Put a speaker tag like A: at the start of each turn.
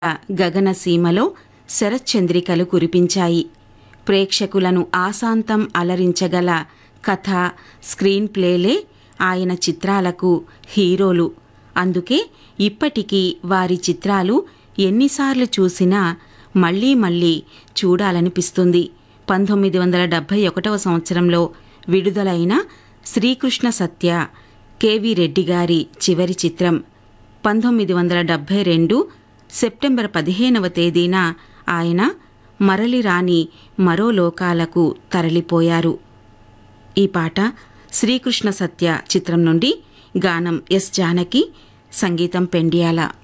A: గగనసీమలో శరశ్చంద్రికలు కురిపించాయి ప్రేక్షకులను ఆశాంతం అలరించగల కథ స్క్రీన్ ప్లేలే ఆయన చిత్రాలకు హీరోలు అందుకే ఇప్పటికీ వారి చిత్రాలు ఎన్నిసార్లు చూసినా మళ్ళీ మళ్ళీ చూడాలనిపిస్తుంది పంతొమ్మిది వందల డెబ్భై ఒకటవ సంవత్సరంలో విడుదలైన శ్రీకృష్ణ సత్య కెవి రెడ్డి గారి చివరి చిత్రం పంతొమ్మిది వందల డెబ్భై రెండు సెప్టెంబర్ పదిహేనవ తేదీన ఆయన మరలి రాని మరో లోకాలకు తరలిపోయారు ఈ పాట శ్రీకృష్ణ సత్య చిత్రం నుండి గానం ఎస్ జానకి సంగీతం పెండియాల